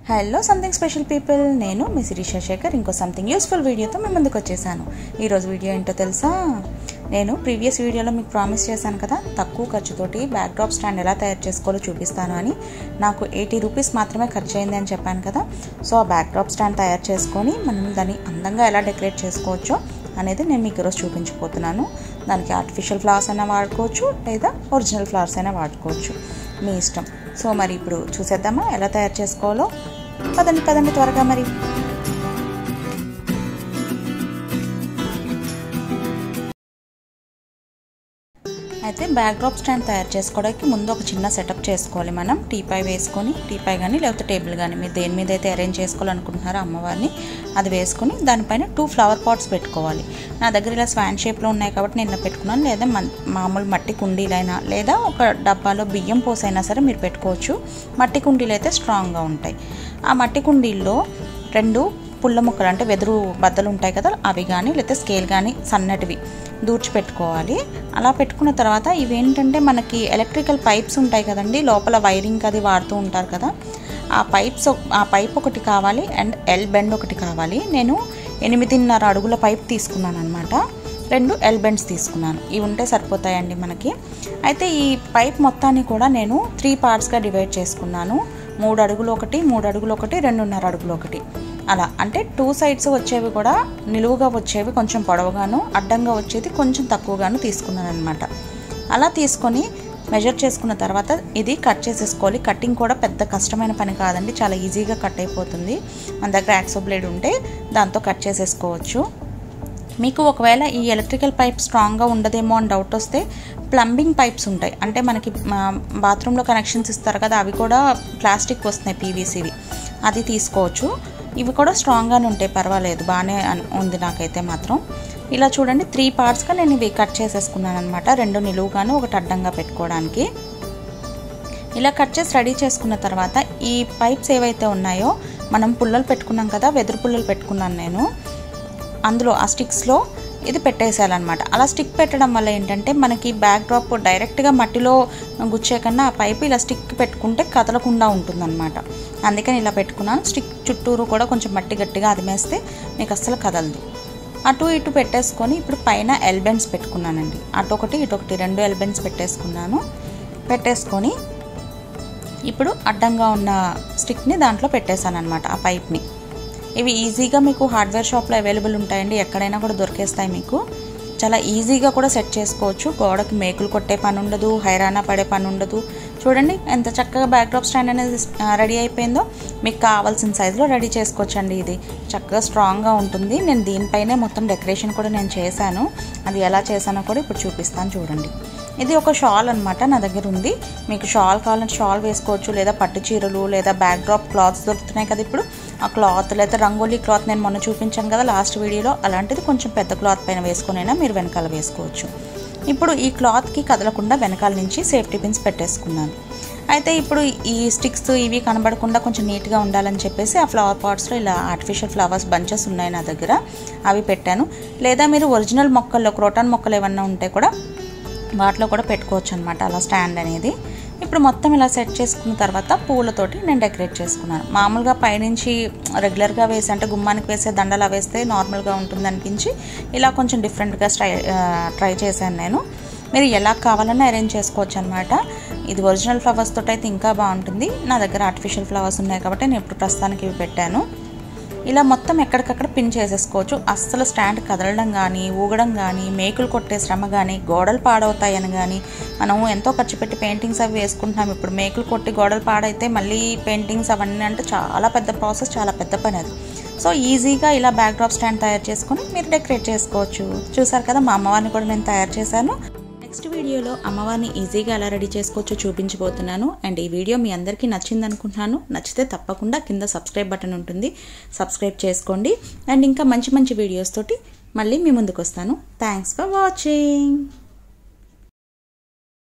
hello something special people నేను మీ శిరీష శేఖర్ ఇంకో something useful వీడియోతో మీ ముందుకు వచ్చేసాను ఈరోజు వీడియో ఏంటో తెలుసా నేను ప్రీవియస్ వీడియోలో మీకు ప్రామిస్ చేశాను కదా తక్కువ ఖర్చుతోటి బ్యాక్ డ్రాప్ స్టాండ్ ఎలా తయారు చేసుకోవాలో చూపిస్తాను అని నాకు ఎయిటీ రూపీస్ మాత్రమే ఖర్చు అయింది అని చెప్పాను కదా సో ఆ బ్యాక్ డ్రాప్ స్టాండ్ తయారు చేసుకొని మనం దాన్ని అందంగా ఎలా డెకరేట్ చేసుకోవచ్చో అనేది నేను మీకు ఈరోజు చూపించబోతున్నాను దానికి ఆర్టిఫిషియల్ ఫ్లవర్స్ అయినా వాడుకోవచ్చు లేదా ఒరిజినల్ ఫ్లవర్స్ అయినా వాడుకోవచ్చు మీ ఇష్టం సో మరి ఇప్పుడు చూసేద్దామా ఎలా తయారు చేసుకోవాలో పదండి పదండి త్వరగా మరి అయితే బ్యాక్ డ్రాప్ స్టాండ్ తయారు చేసుకోవడానికి ముందు ఒక చిన్న సెటప్ చేసుకోవాలి మనం టీపై వేసుకొని టీపై కానీ లేకపోతే టేబుల్ కానీ మీరు దేని మీద అయితే అరేంజ్ చేసుకోవాలనుకుంటున్నారో అమ్మవారిని అది వేసుకొని దానిపైన టూ ఫ్లవర్ పాట్స్ పెట్టుకోవాలి నా దగ్గర ఇలా స్వాన్ షేప్లో ఉన్నాయి కాబట్టి నేను పెట్టుకున్నాను లేదా మామూలు మట్టి కుండీలైనా లేదా ఒక డబ్బాలో బియ్యం పోసైనా సరే మీరు పెట్టుకోవచ్చు మట్టి కుండీలు అయితే స్ట్రాంగ్గా ఉంటాయి ఆ మట్టి కుండీల్లో రెండు పుల్ల ముక్కలు అంటే వెదురు బద్దలు ఉంటాయి కదా అవి కానీ లేకపోతే స్కేల్ కానీ సన్నటివి దూర్చి పెట్టుకోవాలి అలా పెట్టుకున్న తర్వాత ఇవేంటంటే మనకి ఎలక్ట్రికల్ పైప్స్ ఉంటాయి కదండి లోపల వైరింగ్ అది వాడుతూ ఉంటారు కదా ఆ పైప్స్ ఆ పైప్ ఒకటి కావాలి అండ్ ఎల్ బెండ్ ఒకటి కావాలి నేను ఎనిమిదిన్నర అడుగుల పైప్ తీసుకున్నాను అనమాట రెండు ఎల్ బెండ్స్ తీసుకున్నాను ఇవి ఉంటే సరిపోతాయండి మనకి అయితే ఈ పైప్ మొత్తాన్ని కూడా నేను త్రీ పార్ట్స్గా డివైడ్ చేసుకున్నాను మూడు అడుగులు ఒకటి మూడు అడుగులు ఒకటి రెండున్నర అడుగులు ఒకటి అలా అంటే టూ సైడ్స్ వచ్చేవి కూడా నిలువుగా వచ్చేవి కొంచెం పొడవుగాను అడ్డంగా వచ్చేది కొంచెం తక్కువగాను తీసుకున్నాను అనమాట అలా తీసుకొని మెజర్ చేసుకున్న తర్వాత ఇది కట్ చేసేసుకోవాలి కటింగ్ కూడా పెద్ద కష్టమైన పని కాదండి చాలా ఈజీగా కట్ అయిపోతుంది మన దగ్గర యాక్సో బ్లేడ్ ఉంటే దాంతో కట్ చేసేసుకోవచ్చు మీకు ఒకవేళ ఈ ఎలక్ట్రికల్ పైప్ స్ట్రాంగ్గా ఉండదేమో అని డౌట్ వస్తే ప్లంబింగ్ పైప్స్ ఉంటాయి అంటే మనకి బాత్రూంలో కనెక్షన్స్ ఇస్తారు కదా అవి కూడా ప్లాస్టిక్ వస్తున్నాయి పీవీసీవి అది తీసుకోవచ్చు ఇవి కూడా స్ట్రాంగ్గానే ఉంటాయి పర్వాలేదు బాగానే ఉంది నాకైతే మాత్రం ఇలా చూడండి త్రీ పార్ట్స్గా నేను ఇవి కట్ చేసేసుకున్నాను అనమాట రెండు నిలువుగాను ఒకటి అడ్డంగా పెట్టుకోవడానికి ఇలా కట్ చేసి రెడీ చేసుకున్న తర్వాత ఈ పైప్స్ ఏవైతే ఉన్నాయో మనం పుల్లలు పెట్టుకున్నాం కదా వెదురు పుల్లలు పెట్టుకున్నాను నేను అందులో ఆ స్టిక్స్లో ఇది పెట్టేసేయాలన్నమాట అలా స్టిక్ పెట్టడం వల్ల ఏంటంటే మనకి బ్యాక్ డ్రాప్ డైరెక్ట్గా మట్టిలో గుచ్చే కన్నా ఆ పైపు ఇలా స్టిక్ పెట్టుకుంటే కదలకుండా ఉంటుందన్నమాట అందుకని ఇలా పెట్టుకున్నాను స్టిక్ చుట్టూరు కూడా కొంచెం మట్టి గట్టిగా అదిమేస్తే మీకు అస్సలు కదలదు అటు ఇటు పెట్టేసుకొని ఇప్పుడు పైన ఎల్బెన్స్ పెట్టుకున్నానండి అటు ఒకటి ఇటు ఒకటి రెండు ఎల్బెన్స్ పెట్టేసుకున్నాను పెట్టేసుకొని ఇప్పుడు అడ్డంగా ఉన్న స్టిక్ని దాంట్లో పెట్టేశాను అనమాట ఆ పైప్ని ఇవి ఈజీగా మీకు హార్డ్వేర్ షాప్లో అవైలబుల్ ఉంటాయండి ఎక్కడైనా కూడా దొరికేస్తాయి మీకు చాలా ఈజీగా కూడా సెట్ చేసుకోవచ్చు గోడకి మేకులు కొట్టే పని ఉండదు హైరానా పడే పని ఉండదు చూడండి ఎంత చక్కగా బ్యాక్ డ్రాప్ స్టాండ్ అనేది రెడీ అయిపోయిందో మీకు కావాల్సిన సైజులో రెడీ చేసుకోవచ్చండి ఇది చక్కగా స్ట్రాంగ్గా ఉంటుంది నేను దీనిపైనే మొత్తం డెకరేషన్ కూడా నేను చేశాను అది ఎలా చేశానో కూడా ఇప్పుడు చూపిస్తాను చూడండి ఇది ఒక షాల్ అనమాట నా దగ్గర ఉంది మీకు షాల్ కావాలంటే షాల్ వేసుకోవచ్చు లేదా పట్టు చీరలు లేదా బ్యాక్ డ్రాప్ క్లాత్స్ దొరుకుతున్నాయి కదా ఇప్పుడు ఆ క్లాత్ లేదా రంగోలీ క్లాత్ నేను మొన్న చూపించాను కదా లాస్ట్ వీడియోలో అలాంటిది కొంచెం పెద్ద క్లాత్ పైన వేసుకునైనా మీరు వెనకాల వేసుకోవచ్చు ఇప్పుడు ఈ క్లాత్కి కదలకుండా వెనకాల నుంచి సేఫ్టీ పిన్స్ పెట్టేసుకున్నాను అయితే ఇప్పుడు ఈ స్టిక్స్ ఇవి కనబడకుండా కొంచెం నీట్గా ఉండాలని చెప్పేసి ఆ ఫ్లవర్ పాట్స్లో ఇలా ఆర్టిఫిషియల్ ఫ్లవర్స్ బంచెస్ ఉన్నాయి నా దగ్గర అవి పెట్టాను లేదా మీరు ఒరిజినల్ మొక్కల్లో క్రోటాన్ మొక్కలు ఏమన్నా ఉంటే కూడా వాటిలో కూడా పెట్టుకోవచ్చు అనమాట అలా స్టాండ్ అనేది ఇప్పుడు మొత్తం ఇలా సెట్ చేసుకున్న తర్వాత పూలతోటి నేను డెకరేట్ చేసుకున్నాను మామూలుగా పైనుంచి రెగ్యులర్గా వేసి అంటే గుమ్మానికి వేసే దండలా వేస్తే నార్మల్గా ఉంటుంది అనిపించి ఇలా కొంచెం డిఫరెంట్గా ట్రై ట్రై చేశాను నేను మీరు ఎలా కావాలన్నా అరేంజ్ చేసుకోవచ్చు అనమాట ఇది ఒరిజినల్ ఫ్లవర్స్ తోటి అయితే ఇంకా బాగుంటుంది నా దగ్గర ఆర్టిఫిషియల్ ఫ్లవర్స్ ఉన్నాయి కాబట్టి నేను ఇప్పుడు ప్రస్తుతానికి ఇవి పెట్టాను ఇలా మొత్తం ఎక్కడికక్కడ పిన్ చేసేసుకోవచ్చు అస్సలు స్టాండ్ కదలడం కానీ ఊగడం కానీ మేకులు కొట్టే శ్రమ కానీ గోడలు పాడవుతాయని కానీ మనం ఎంతో ఖర్చు పెట్టి పెయింటింగ్స్ అవి వేసుకుంటున్నాం ఇప్పుడు మేకులు కొట్టి గోడలు పాడైతే మళ్ళీ పెయింటింగ్స్ అవన్నీ అంటే చాలా పెద్ద ప్రాసెస్ చాలా పెద్ద పని అది సో ఈజీగా ఇలా బ్యాక్ డ్రాప్ స్టాండ్ తయారు చేసుకొని మీరు డెకరేట్ చేసుకోవచ్చు చూసారు కదా మా అమ్మవారిని కూడా నేను తయారు చేశాను నెక్స్ట్ వీడియోలో అమ్మవారిని ఈజీగా ఎలా రెడీ చేసుకోవచ్చో చూపించబోతున్నాను అండ్ ఈ వీడియో మీ అందరికీ నచ్చింది అనుకుంటున్నాను నచ్చితే తప్పకుండా కింద సబ్స్క్రైబ్ బటన్ ఉంటుంది సబ్స్క్రైబ్ చేసుకోండి అండ్ ఇంకా మంచి మంచి వీడియోస్ తోటి మళ్ళీ మీ ముందుకు వస్తాను థ్యాంక్స్ ఫర్ వాచింగ్